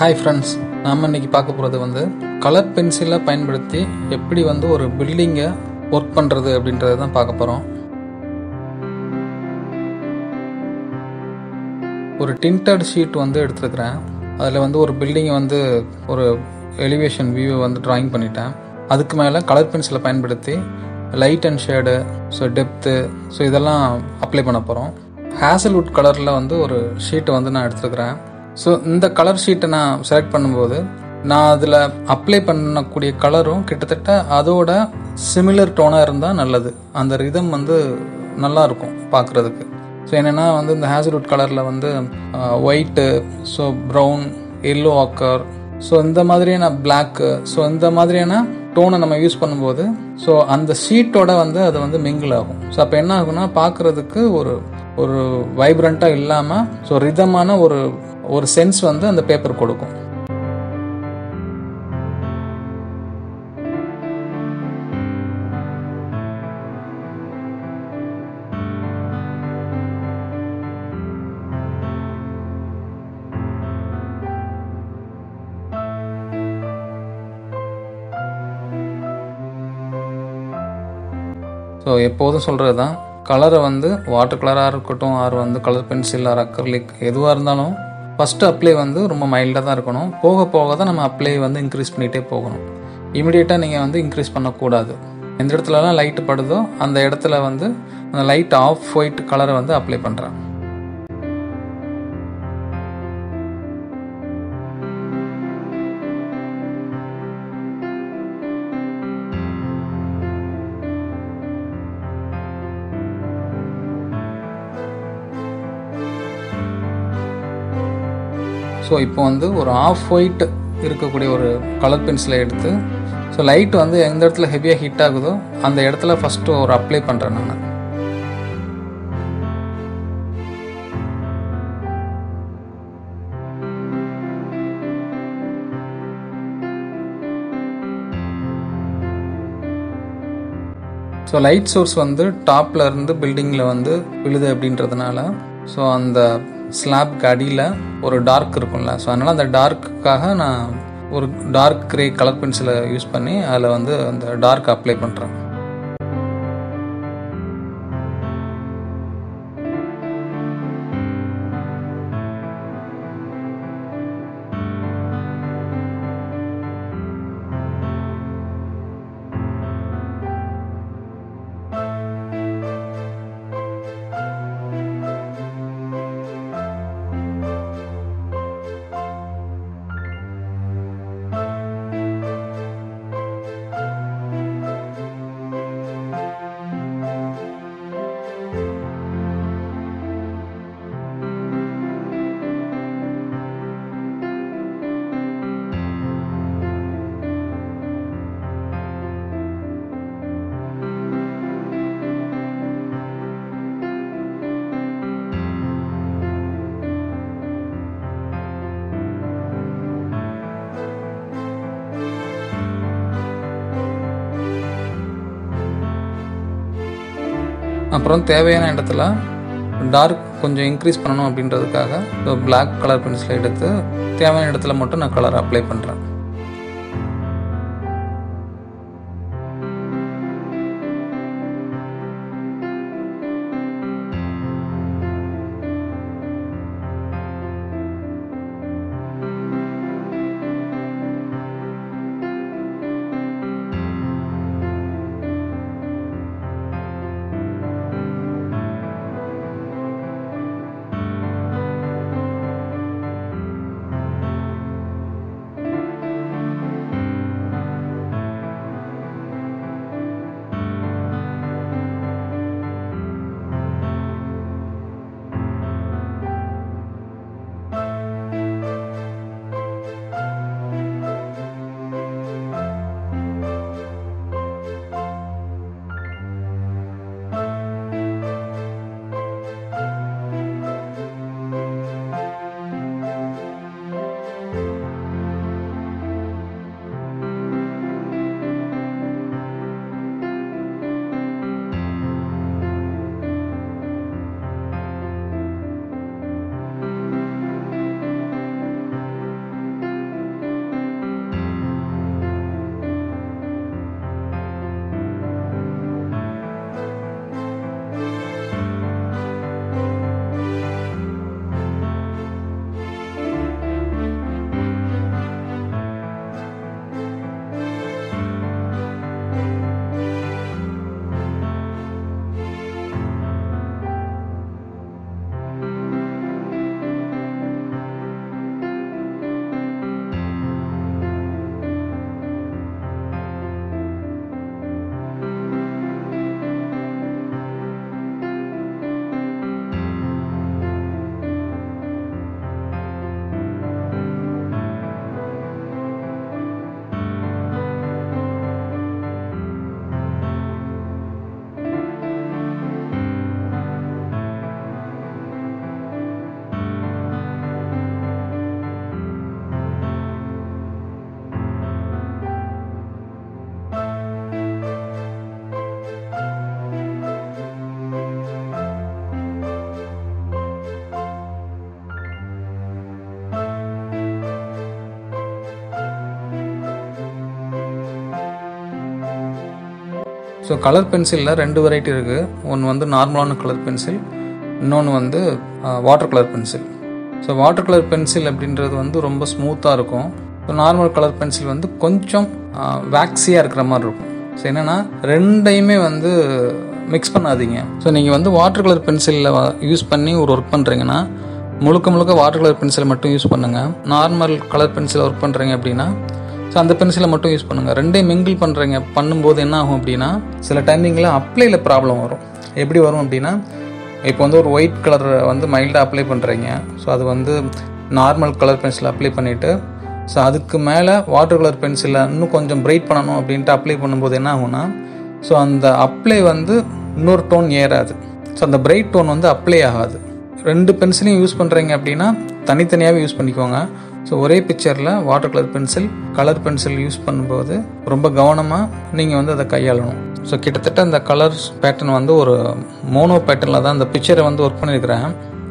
hi friends நாம் இன்னைக்கு பார்க்க போகிறது வந்து கலர் பென்சிலை பயன்படுத்தி எப்படி வந்து ஒரு பில்டிங்கை ஒர்க் பண்ணுறது அப்படின்றத தான் பார்க்க போகிறோம் ஒரு டிண்டட் ஷீட் வந்து எடுத்துருக்கிறேன் அதில் வந்து ஒரு பில்டிங்கை வந்து ஒரு எலிவேஷன் வியூவை வந்து டிராயிங் பண்ணிட்டேன் அதுக்கு மேலே கலர் பென்சிலை பயன்படுத்தி light and shade so depth so இதெல்லாம் அப்ளை பண்ண போகிறோம் ஹேசல்வுட் கலரில் வந்து ஒரு ஷீட்டை வந்து நான் எடுத்துருக்கிறேன் ஸோ இந்த கலர் ஷீட்டை நான் செலக்ட் பண்ணும்போது நான் அதில் அப்ளை பண்ணக்கூடிய கலரும் கிட்டத்தட்ட அதோட சிமிலர் டோனாக இருந்தால் நல்லது அந்த ரிதம் வந்து நல்லா இருக்கும் பார்க்குறதுக்கு ஸோ என்னென்னா வந்து இந்த ஹேசல்வுட் கலரில் வந்து white so brown yellow ochre so இந்த மாதிரியான பிளாக்கு ஸோ இந்த மாதிரியான டோனை நம்ம யூஸ் பண்ணும்போது ஸோ அந்த ஷீட்டோட வந்து அது வந்து மிங்கிள் ஆகும் ஸோ அப்போ என்ன ஆகும்னா பார்க்குறதுக்கு ஒரு ஒரு வைப்ரண்ட்டாக இல்லாமல் ஸோ ரிதமான ஒரு ஒரு சென்ஸ் வந்து அந்த பேப்பர் கொடுக்கும் ஸோ எப்போதும் சொல்கிறது தான் கலரை வந்து வாட்டர் கலராக இருக்கட்டும் ஆர் வந்து கலர் பென்சில் ஆர் அக்ரலிக் எதுவாக இருந்தாலும் ஃபஸ்ட்டு அப்ளை வந்து ரொம்ப மைல்டாக தான் இருக்கணும் போக போக தான் நம்ம அப்ளை வந்து இன்க்ரீஸ் பண்ணிகிட்டே போகணும் இமிடியேட்டாக நீங்கள் வந்து இன்க்ரீஸ் பண்ணக்கூடாது எந்த இடத்துலலாம் லைட்டு படுதோ அந்த இடத்துல வந்து அந்த லைட் ஆஃப் ஒயிட் கலரை வந்து அப்ளை பண்ணுறேன் ஸோ இப்போ வந்து ஒரு ஆஃப் ஒயிட் இருக்கக்கூடிய ஒரு கலர் பென்சிலை எடுத்து ஸோ லைட் வந்து எந்த இடத்துல ஹெவியாக ஹிட் ஆகுதோ அந்த இடத்துல ஃபஸ்ட்டு ஒரு அப்ளை பண்ணுறேன் நான் ஸோ லைட் சோர்ஸ் வந்து டாப்பில் இருந்து பில்டிங்கில் வந்து விழுது அப்படின்றதுனால ஸோ அந்த ஸ்லாப்க்கு அடியில் ஒரு டார்க் இருக்கும்ல ஸோ அதனால் அந்த டார்க்குக்காக நான் ஒரு டார்க் கிரே கலர் பென்சிலை யூஸ் பண்ணி அதில் வந்து அந்த டார்க் அப்ளை பண்ணுறேன் அப்புறம் தேவையான இடத்துல டார்க் கொஞ்சம் இன்க்ரீஸ் பண்ணணும் அப்படின்றதுக்காக ஸோ பிளாக் கலர் பென்சிலை எடுத்து தேவையான இடத்துல மட்டும் நான் கலர் அப்ளை பண்ணுறேன் ஸோ கலர் பென்சிலில் ரெண்டு வெரைட்டி இருக்குது ஒன்று வந்து நார்மலான கலர் பென்சில் இன்னொன்று வந்து water colour pencil so water colour pencil அப்படின்றது வந்து ரொம்ப ஸ்மூத்தாக இருக்கும் ஸோ நார்மல் கலர் பென்சில் வந்து கொஞ்சம் வேக்ஸியாக இருக்கிற மாதிரி இருக்கும் ஸோ என்னென்னா ரெண்டையுமே வந்து மிக்ஸ் பண்ணாதீங்க ஸோ நீங்கள் வந்து வாட்டர் கலர் பென்சிலில் யூஸ் பண்ணி ஒரு ஒர்க் பண்ணுறீங்கன்னா முழுக்க முழுக்க வாட்டர் கலர் பென்சிலை மட்டும் யூஸ் பண்ணுங்கள் நார்மல் கலர் பென்சில் ஒர்க் பண்ணுறீங்க அப்படின்னா ஸோ அந்த பென்சிலை மட்டும் யூஸ் பண்ணுங்கள் ரெண்டையும் மிங்கிள் பண்ணுறீங்க பண்ணும்போது என்ன ஆகும் அப்படின்னா சில டைமிங்கில் அப்ளைல ப்ராப்ளம் வரும் எப்படி வரும் அப்படின்னா இப்போ வந்து ஒரு ஒயிட் கலர் வந்து மைல்டாக அப்ளை பண்ணுறீங்க ஸோ அது வந்து நார்மல் கலர் பென்சில் அப்ளை பண்ணிவிட்டு ஸோ அதுக்கு மேலே வாட்டர் கலர் பென்சிலை இன்னும் கொஞ்சம் பிரைட் பண்ணணும் அப்படின்ட்டு அப்ளை பண்ணும்போது என்ன ஆகும்னா ஸோ அந்த அப்ளை வந்து இன்னொரு டோன் ஏறாது ஸோ அந்த பிரைட் டோன் வந்து அப்ளை ஆகாது ரெண்டு பென்சிலையும் யூஸ் பண்ணுறீங்க அப்படின்னா தனித்தனியாகவே யூஸ் பண்ணிக்கோங்க ஸோ ஒரே பிக்சரில் water colour pencil colour pencil use பண்ணும்போது ரொம்ப கவனமாக நீங்கள் வந்து அதை கையாளணும் ஸோ கிட்டத்தட்ட அந்த கலர்ஸ் பேட்டர்ன் வந்து ஒரு மோனோ பேட்டர்னில் தான் அந்த பிக்சரை வந்து ஒர்க் பண்ணியிருக்கிறேன்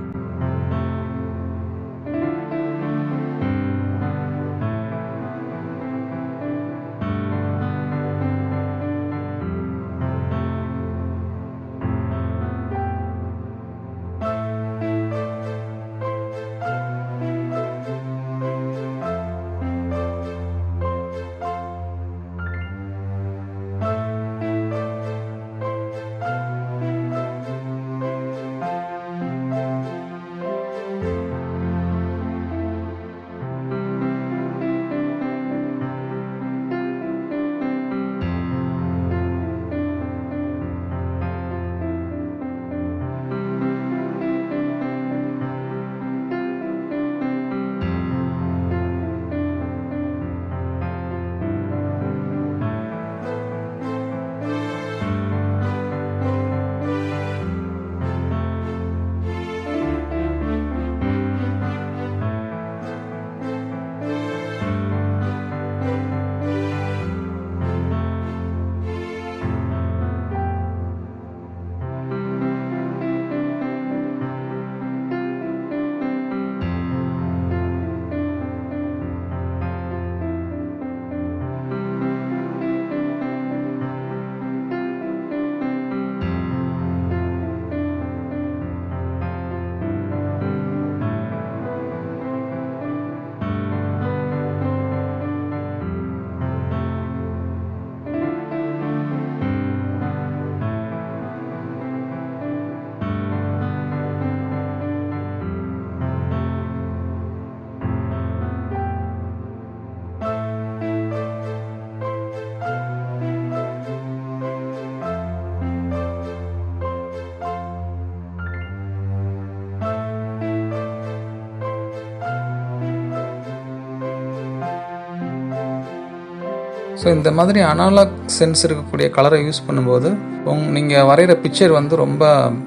ஸோ இந்த மாதிரி அனாலாக் சென்ஸ் இருக்கக்கூடிய கலரை யூஸ் பண்ணும்போது உங் நீங்கள் வரைகிற பிக்சர் வந்து ரொம்ப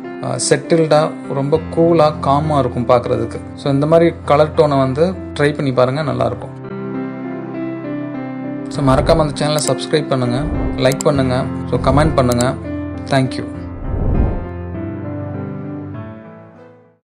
செட்டில்டாக ரொம்ப கூலாக காமாக இருக்கும் பார்க்குறதுக்கு ஸோ இந்த மாதிரி கலர் டோனை வந்து ட்ரை பண்ணி பாருங்கள் நல்லாயிருக்கும் ஸோ மறக்காமல் அந்த சேனலை சப்ஸ்கிரைப் பண்ணுங்கள் லைக் பண்ணுங்கள் ஸோ கமெண்ட் பண்ணுங்கள் தேங்க்யூ